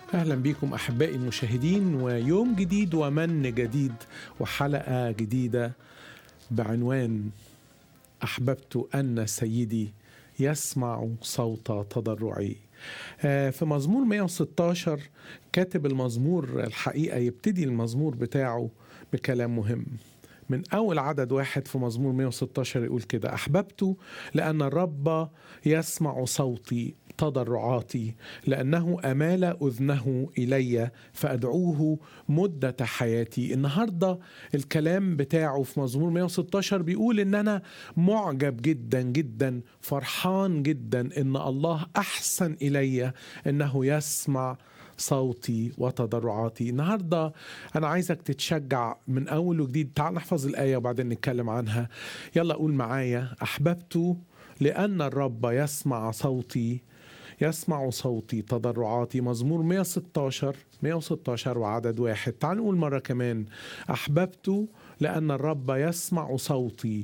اهلا بكم احبائي المشاهدين ويوم جديد ومن جديد وحلقه جديده بعنوان احببت ان سيدي يسمع صوت تضرعي آه، في مزمور 116 كاتب المزمور الحقيقه يبتدي المزمور بتاعه بكلام مهم من أول عدد واحد في مزمور 116 يقول كده أحببت لأن الرب يسمع صوتي تضرعاتي لأنه أمال أذنه إلي فأدعوه مدة حياتي النهاردة الكلام بتاعه في مزمور 116 بيقول إن أنا معجب جدا جدا فرحان جدا إن الله أحسن إلي إنه يسمع صوتي وتضرعاتي النهاردة أنا عايزك تتشجع من أول وجديد تعال نحفظ الآية وبعدين نتكلم عنها يلا قول معايا أحببت لأن الرب يسمع صوتي يسمع صوتي تضرعاتي مزمور 116 116 وعدد واحد تعال نقول مرة كمان أحببت لأن الرب يسمع صوتي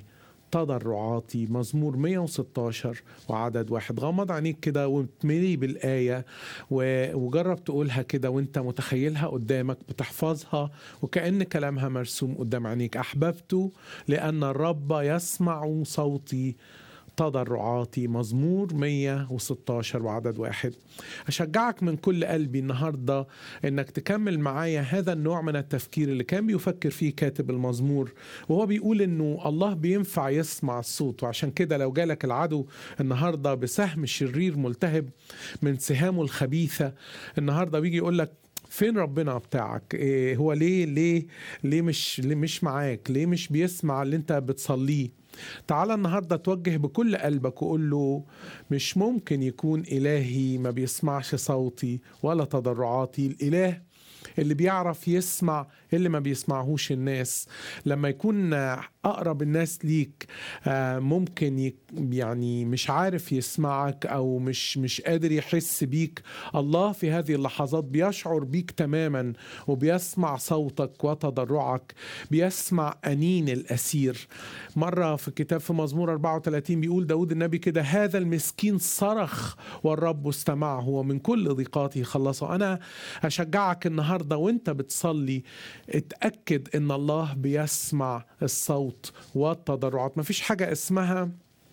تضرعاتي مزمور 116 وعدد واحد غمض عينيك كده وتملي بالآية و- وجرب تقولها كده وانت متخيلها قدامك بتحفظها وكأن كلامها مرسوم قدام عينيك أحببت لأن الرب يسمع صوتي تضرعاتي مزمور 116 وعدد واحد أشجعك من كل قلبي النهاردة أنك تكمل معايا هذا النوع من التفكير اللي كان بيفكر فيه كاتب المزمور وهو بيقول أنه الله بينفع يسمع الصوت وعشان كده لو جالك العدو النهاردة بسهم شرير ملتهب من سهامه الخبيثة النهاردة بيجي يقول لك فين ربنا بتاعك إيه هو ليه ليه ليه مش ليه مش معاك ليه مش بيسمع اللي انت بتصليه تعال النهاردة توجه بكل قلبك وقول له مش ممكن يكون إلهي ما بيسمعش صوتي ولا تضرعاتي الإله اللي بيعرف يسمع اللي ما بيسمعهوش الناس لما يكون أقرب الناس ليك آه، ممكن يك- يعني مش عارف يسمعك أو مش مش قادر يحس بيك الله في هذه اللحظات بيشعر بيك تماما وبيسمع صوتك وتضرعك بيسمع أنين الأسير مرة في كتاب في مزمور 34 بيقول داود النبي كده هذا المسكين صرخ والرب استمعه ومن كل ضيقاته خلصه أنا أشجعك النهاردة وانت بتصلي اتأكد ان الله بيسمع الصوت والتضرعات مفيش حاجة اسمها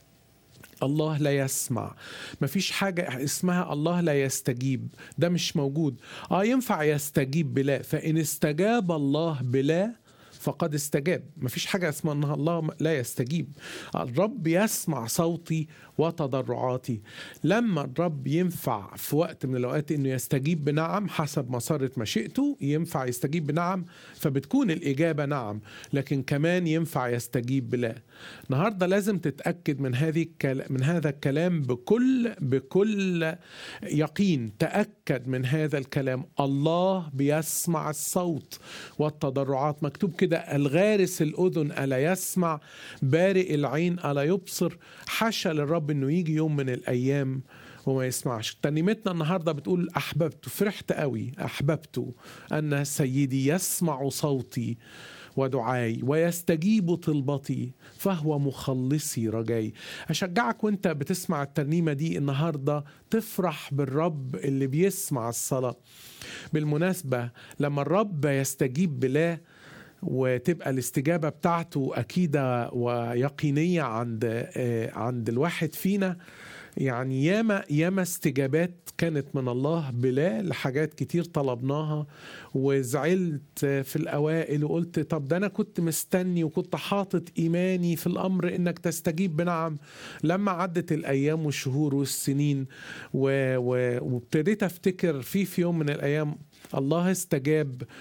الله لا يسمع مفيش حاجة اسمها الله لا يستجيب ده مش موجود اه ينفع يستجيب بلا فإن استجاب الله بلا فقد استجاب مفيش حاجة اسمها ان الله لا يستجيب الرب يسمع صوتي وتضرعاتي لما الرب ينفع في وقت من الأوقات انه يستجيب بنعم حسب مسارة مشيئته ينفع يستجيب بنعم فبتكون الإجابة نعم لكن كمان ينفع يستجيب بلا النهارده لازم تتأكد من هذه الكل... من هذا الكلام بكل بكل يقين تأكد من هذا الكلام الله بيسمع الصوت والتضرعات مكتوب كده الغارس الأذن ألا يسمع بارئ العين ألا يبصر حاشا للرب إنه يجي يوم من الأيام وما يسمعش ترنيمتنا النهاردة بتقول أحببت فرحت قوي أحببت أن سيدي يسمع صوتي ودعاي ويستجيب طلبتي فهو مخلصي رجاي أشجعك وانت بتسمع الترنيمة دي النهاردة تفرح بالرب اللي بيسمع الصلاة بالمناسبة لما الرب يستجيب بلا وتبقى الاستجابة بتاعته أكيدة ويقينية عند آه، عند الواحد فينا يعني ياما ياما استجابات كانت من الله بلا لحاجات كتير طلبناها وزعلت في الأوائل وقلت طب ده أنا كنت مستني وكنت حاطط إيماني في الأمر إنك تستجيب بنعم لما عدت الأيام والشهور والسنين و... و... وابتديت أفتكر في في يوم من الأيام الله استجاب